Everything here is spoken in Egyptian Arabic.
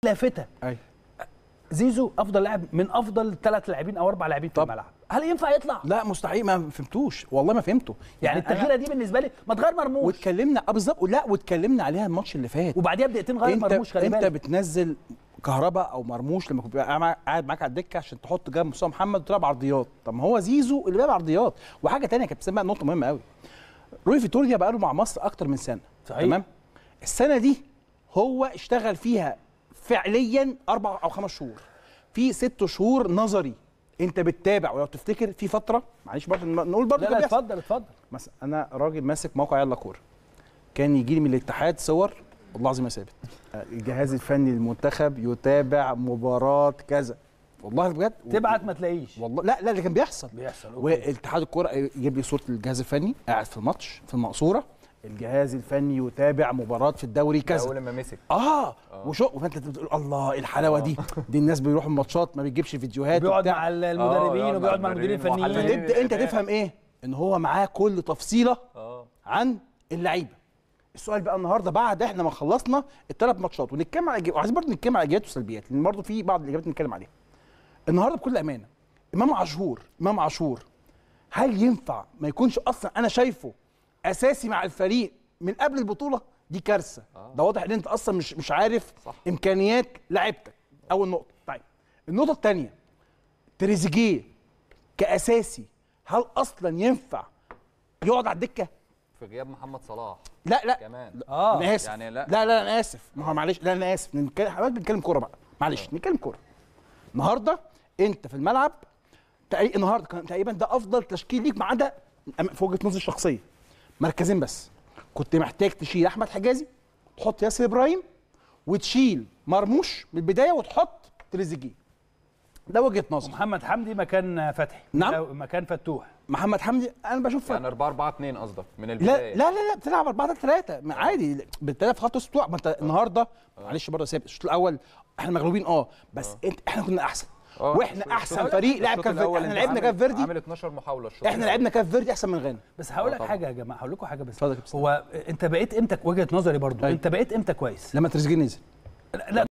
لافته ايوه زيزو افضل لاعب من افضل ثلاث لاعبين او اربع لاعبين في طب. الملعب هل ينفع يطلع لا مستحيل ما فهمتوش والله ما فهمته يعني أنا- التغييره دي بالنسبه لي ما تغير مرموش واتكلمنا اه بالظبط لا واتكلمنا عليها الماتش اللي فات وبعديها بدقيقتين غير انت مرموش خلي انت بالك بتنزل كهرباء او مرموش لما كنت قاعد قاعد معاك على الدكه عشان تحط جنب مصطفى محمد وتلعب عرضيات طب ما هو زيزو اللي بيلعب عرضيات وحاجه تانية كانت بتسمى نقطه مهمه قوي روي فيتوريا بقى له مع مصر اكتر من سنه صحيح. تمام السنه دي هو اشتغل فيها فعليا اربع او خمس شهور في ست شهور نظري انت بتتابع ولو تفتكر في فتره معلش برضه نقول برضه لا كان لا بيحصل. اتفضل اتفضل مثلا انا راجل ماسك موقع يلا كوره كان يجي لي من الاتحاد صور والله العظيم ما ثابت الجهاز الفني للمنتخب يتابع مباراه كذا والله بجد تبعت ما تلاقيش والله لا لا اللي كان بيحصل بيحصل أوكي. والاتحاد الكوره يجيب لي صوره الجهاز الفني قاعد في الماتش في المقصوره الجهاز الفني يتابع مباراه في الدوري كذا اول ما مسك اه وشو فانت بتقول الله إيه الحلاوه دي دي الناس بيروحوا الماتشات ما بيجيبش فيديوهات بيقعد وبتاع. مع المدربين يقعد وبيقعد مع مع المديرين المدربين الفنيين ومحللين. فتبدا انت الأداء. تفهم ايه ان هو معاه كل تفصيله اه عن اللعيبه السؤال بقى النهارده بعد احنا ما خلصنا الثلاث ماتشات ونتكلم على إيجاب- وعايزين برضه نتكلم على ايجابيات وسلبيات لان برضه في بعض الايجابيات نتكلم عليها النهارده بكل امانه امام عاشور امام عاشور هل ينفع ما يكونش اصلا انا شايفه اساسي مع الفريق من قبل البطوله دي كارثه ده واضح ان انت اصلا مش مش عارف صح. امكانيات لعيبتك اول نقطه طيب النقطه الثانيه تريزيجيه كاساسي هل اصلا ينفع يقعد على الدكه في غياب محمد صلاح لا لا كمان اه انا اسف يعني لا. لا لا انا اسف ما هو معلش لا انا اسف نتكلم حضرتك بنتكلم كوره بقى معلش نتكلم كوره النهارده انت في الملعب تقريبا النهارده كان تقريبا ده افضل تشكيل ليك ما عدا أم- في وجهه نظري الشخصيه مركزين بس كنت محتاج تشيل احمد حجازي تحط ياسر ابراهيم وتشيل مرموش من البدايه وتحط تريزيجيه ده وجهه نظري محمد حمدي مكان فتحي نعم. أو مكان فتوح محمد حمدي انا بشوف يعني 4 4 2 قصدك من لا البدايه لا لا لا بتلعب 4 3 عادي بالثلاث خط اسطوع ما انت النهارده معلش برضه سيب الشوط الاول احنا مغلوبين اه بس انت احنا كنا احسن آه، واحنا الشوط احسن الأول- فريق لعب الشوط كاف فيردي الأول احنا أنت لعبنا عامل- كاف فيردي عامل 12 محاوله الشوط احنا الأول. لعبنا كاف فيردي احسن من غانا بس هقول لك طبعا. حاجه يا جماعه هقول لكم حاجه بس اتفضل يا كابتن. هو انت بقيت امتى وجهه نظري برضو أيوة. انت بقيت امتى كويس لما تريزيجيه نزل لا